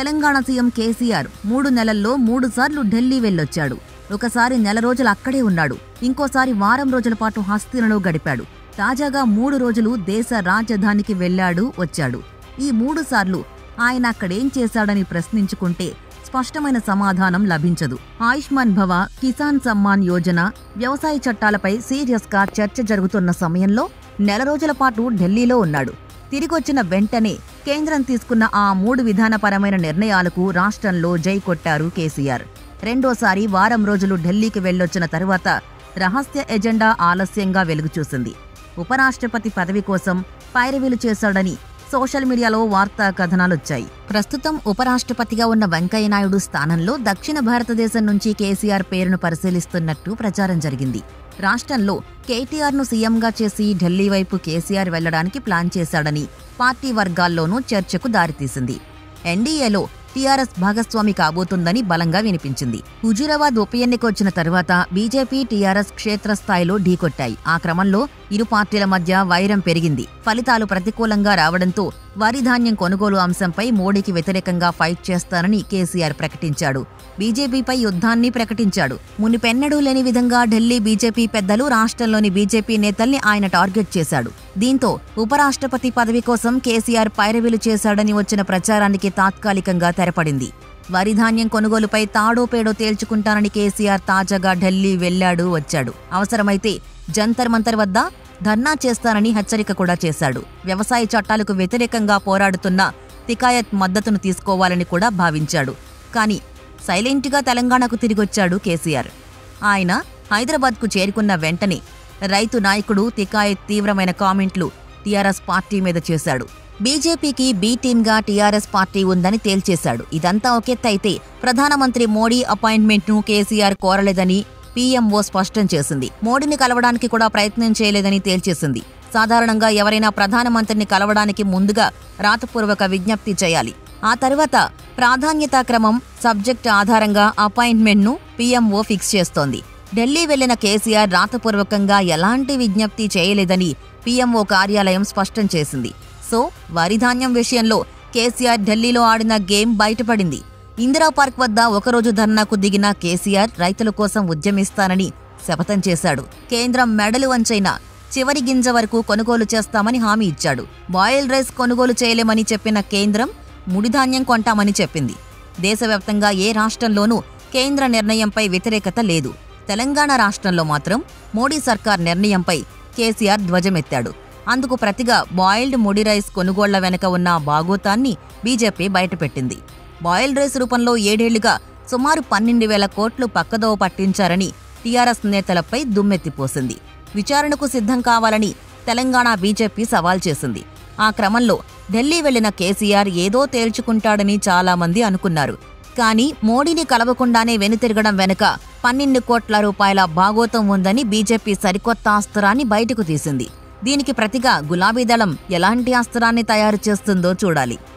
Telangana CM KCR మూడు నెలల్లో మూడు సార్లు ఢిల్లీ వెళ్ళొచ్చాడు ఒకసారి నెల రోజులు అక్కడే ఉన్నాడు ఇంకోసారి వారం రోజుల పాటు హస్తినలో గడిపాడు తాజాగా మూడు రోజులు దేశ రాజధానికి వెళ్ళాడు వచ్చాడు ఈ మూడు సార్లు ఆయన అక్కడేం చేశాడని ప్రశ్నించుకుంటే స్పష్టమైన సమాధానం లభించదు ఆయుష్మాన్ భవ కిసాన్ సమ్మాన్ యోజన వ్యవసాయ చట్టాలపై సీరియస్ గా చర్చ జరుగుతున్న సమయంలో నెల రోజుల పాటు ఢిల్లీలో ఉన్నాడు తిరిగొచ్చిన వెంటనే కేంద్రం తీసుకున్న ఆ మూడు విధానపరమైన నిర్ణయాలకు రాష్ట్రంలో జై కొట్టారు కేసీఆర్ రెండోసారి వారం రోజులు ఢిల్లీకి వెళ్ళొచ్చిన తరువాత రహస్య ఎజెండా ఆలస్యంగా వెలుగుచూసింది ఉపరాష్ట్రపతి పదవి కోసం పైరవీలు చేశాడని సోషల్ మీడియాలో వార్తా కథనాలొచ్చాయి ప్రస్తుతం ఉపరాష్ట్రపతిగా ఉన్న వెంకయ్యనాయుడు స్థానంలో దక్షిణ భారతదేశం నుంచి కేసీఆర్ పేరును పరిశీలిస్తున్నట్టు ప్రచారం జరిగింది రాష్ట్రంలో కేటీఆర్ను సీఎంగా చేసి ఢిల్లీ వైపు కేసీఆర్ వెళ్లడానికి ప్లాన్ చేశాడని పార్టీ వర్గాల్లోనూ చర్చకు దారితీసింది ఎన్డీఏలో టీఆర్ఎస్ భాగస్వామి కాబోతుందని బలంగా వినిపించింది హుజూరాబాద్ ఉప ఎన్నిక వచ్చిన తర్వాత బీజేపీ టీఆర్ఎస్ క్షేత్రస్థాయిలో ఢీకొట్టాయి ఆ క్రమంలో ఇరు పార్టీల మధ్య వైరం పెరిగింది ఫలితాలు ప్రతికూలంగా రావడంతో వరి ధాన్యం కొనుగోలు అంశంపై మోడీకి వ్యతిరేకంగా ఫైట్ చేస్తానని కేసీఆర్ ప్రకటించాడు బీజేపీపై యుద్ధాన్ని ప్రకటించాడు మునిపెన్నడూ లేని విధంగా ఢిల్లీ బీజేపీ పెద్దలు రాష్ట్రంలోని బీజేపీ నేతల్ని ఆయన టార్గెట్ చేశాడు దీంతో ఉపరాష్ట్రపతి పదవి కోసం కేసీఆర్ పైరవీలు చేశాడని వచ్చిన ప్రచారానికి తాత్కాలికంగా తెరపడింది వరి ధాన్యం కొనుగోలుపై తాడో పేడో తేల్చుకుంటానని కేసీఆర్ తాజాగా ఢిల్లీ వెళ్లాడు వచ్చాడు అవసరమైతే జంతర్ మంతర్ వద్ద ధర్నా చేస్తానని హెచ్చరిక కూడా చేశాడు వ్యవసాయ చట్టాలకు వ్యతిరేకంగా పోరాడుతున్న తికాయత్ మద్దతును తీసుకోవాలని కూడా భావించాడు కానీ సైలెంట్గా తెలంగాణకు తిరిగొచ్చాడు కేసీఆర్ ఆయన హైదరాబాద్కు చేరుకున్న వెంటనే రైతు నాయకుడు తికాయత్ తీవ్రమైన కామెంట్లు టీఆర్ఎస్ పార్టీ మీద చేశాడు బీజేపీకి బీ టీమ్గా టీఆర్ఎస్ పార్టీ ఉందని తేల్చేశాడు ఇదంతా ఒకెత్తైతే ప్రధానమంత్రి మోడీ అపాయింట్మెంట్ను కేసీఆర్ కోరలేదని పీఎంఓ స్పష్టం చేసింది మోడీని కలవడానికి కూడా ప్రయత్నం చేయలేదని తేల్చేసింది సాధారణంగా ఎవరైనా ప్రధానమంత్రిని కలవడానికి ముందుగా రాతపూర్వక విజ్ఞప్తి చేయాలి ఆ తర్వాత ప్రాధాన్యతా క్రమం సబ్జెక్ట్ ఆధారంగా అపాయింట్మెంట్ను పీఎంఓ ఫిక్స్ చేస్తోంది ఢిల్లీ వెళ్లిన కేసీఆర్ రాతపూర్వకంగా ఎలాంటి విజ్ఞప్తి చేయలేదని పీఎంఓ కార్యాలయం స్పష్టం చేసింది సో వరి ధాన్యం విషయంలో కేసీఆర్ ఢిల్లీలో ఆడిన గేమ్ బయటపడింది ఇందిరా పార్క్ వద్ద ఒకరోజు ధర్నాకు దిగిన కేసీఆర్ రైతుల కోసం ఉద్యమిస్తానని శపథం చేశాడు కేంద్రం మెడలు వంచైనా చివరి గింజ వరకు కొనుగోలు చేస్తామని హామీ ఇచ్చాడు బాయిల్ రైస్ కొనుగోలు చేయలేమని చెప్పిన కేంద్రం ముడిధాన్యం కొంటామని చెప్పింది దేశవ్యాప్తంగా ఏ రాష్ట్రంలోనూ కేంద్ర నిర్ణయంపై వ్యతిరేకత లేదు తెలంగాణ రాష్ట్రంలో మాత్రం మోడీ సర్కార్ నిర్ణయంపై కేసీఆర్ ధ్వజమెత్తాడు అందుకు ప్రతిగా బాయిల్డ్ ముడి రైస్ కొనుగోళ్ల వెనక ఉన్న బాగోతాన్ని బీజేపీ బయటపెట్టింది బాయిల్డ్ రైస్ రూపంలో ఏడేళ్లుగా సుమారు పన్నెండు వేల కోట్లు పక్కదోవ పట్టించారని టీఆర్ఎస్ నేతలపై దుమ్మెత్తిపోసింది విచారణకు సిద్ధం కావాలని తెలంగాణ బీజేపీ సవాల్ చేసింది ఆ క్రమంలో ఢిల్లీ వెళ్లిన కేసీఆర్ ఏదో తేల్చుకుంటాడని చాలామంది అనుకున్నారు కానీ మోడీని కలవకుండానే వెనుతిరగడం వెనుక పన్నెండు కోట్ల రూపాయల భాగోతం ఉందని బీజేపీ సరికొత్త అస్త్రాన్ని బయటకు తీసింది దీనికి ప్రతిగా గులాబీ దళం ఎలాంటి అస్త్రాన్ని తయారు చేస్తుందో చూడాలి